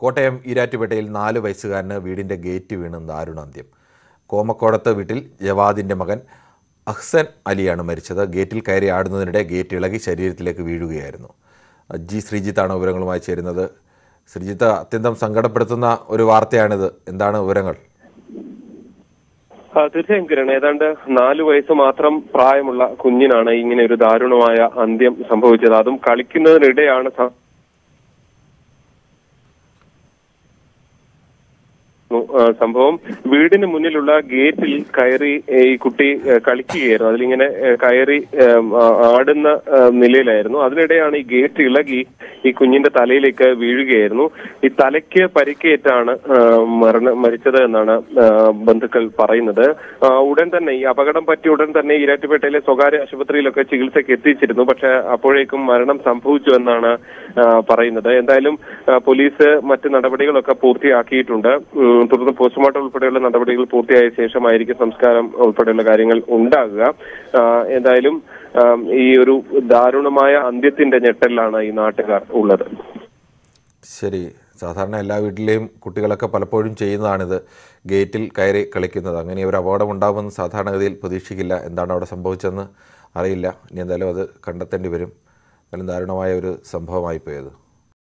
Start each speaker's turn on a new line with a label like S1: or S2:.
S1: കോട്ടയം ഈരാറ്റുപേട്ടയിൽ നാല് വയസ്സുകാരന് വീടിൻ്റെ ഗേറ്റ് വീണ് ദാരുണാന്ത്യം കോമക്കോടത്ത് വീട്ടിൽ ജവാദിൻ്റെ മകൻ അഹ്സൻ അലിയാണ് മരിച്ചത് ഗേറ്റിൽ കയറി ആടുന്നതിനിടെ ഗേറ്റ് ഇളകി ശരീരത്തിലേക്ക് വീഴുകയായിരുന്നു ജി ശ്രീജിത്താണ് വിവരങ്ങളുമായി ചേരുന്നത് ശ്രീജിത്ത് അത്യന്തം സങ്കടപ്പെടുത്തുന്ന ഒരു വാർത്തയാണിത് എന്താണ് വിവരങ്ങൾ
S2: ആ, തീർച്ചയായും കിരൺ ഏതാണ്ട് നാലു വയസ്സ് മാത്രം പ്രായമുള്ള കുഞ്ഞിനാണ് ഇങ്ങനെ ഒരു ദാരുണമായ അന്ത്യം സംഭവിച്ചത് അതും കളിക്കുന്നതിനിടെയാണ് സ- ആ, സംഭവം വീടിന് മുന്നിലുള്ള ഗേറ്റിൽ കയറി ഏ, ഈ കുട്ടി ഏ, കളിക്കുകയായിരുന്നു അതിലിങ്ങനെ ഏ, കയറി ഏ, ആ, ആടുന്ന ഏ, നിലയിലായിരുന്നു അതിനിടെയാണ് ഈ ഗേറ്റ് ഇളകി ഈ കുഞ്ഞിന്റെ തലയിലേക്ക് വീഴുകയായിരുന്നു ഈ തലയ്ക്ക് പരിക്കേറ്റാണ് ആ, മരണ മരിച്ചത് എന്നാണ് ആ, ബന്ധുക്കൾ പറയുന്നത് ആ, ഉടൻ തന്നെ ഈ അപകടം പറ്റിയ ഉടൻ തന്നെ ഈരാറ്റുപേട്ടയിലെ സ്വകാര്യ ആശുപത്രിയിലൊക്കെ ചികിത്സയ്ക്ക് എത്തിച്ചിരുന്നു പക്ഷെ അപ്പോഴേക്കും മരണം സംഭവിച്ചു എന്നാണ് ആ, പറയുന്നത് എന്തായാലും ആ, പോലീസ് മറ്റ് നടപടികളൊക്കെ പൂർത്തിയാക്കിയിട്ടുണ്ട് ഉം, തുടർന്ന് പോസ്റ്റ്മോർട്ടം ഉൾപ്പെടെയുള്ള നടപടികൾ പൂർത്തിയായ ശേഷമായിരിക്കും സംസ്കാരം ഉൾപ്പെടെയുള്ള കാര്യങ്ങൾ ഉണ്ടാകുക ആ, എന്തായാലും ആ, ഈ ഒരു ദാരുണമായ അന്ത്യത്തിന്റെ ഞെട്ടലിലാണ് ഈ നാട്ടുകാർ ഉള്ളത്
S1: ശരി സാധാരണ എല്ലാ വീട്ടിലെയും കുട്ടികളൊക്കെ പലപ്പോഴും ചെയ്യുന്നതാണിത് ഗേറ്റിൽ കയറി കളിക്കുന്നത് അങ്ങനെ ഒരു അപകടം ഉണ്ടാകുമെന്ന് സാധാരണഗതിയിൽ പ്രതീക്ഷിക്കില്ല എന്താണ് അവിടെ സംഭവിച്ചതെന്ന് അറിയില്ല ഇനി എന്തായാലും അത് കണ്ടെത്തേണ്ടി വരും എന്തായാലും ദാരുണമായ ഒരു സംഭവമായി പോയത്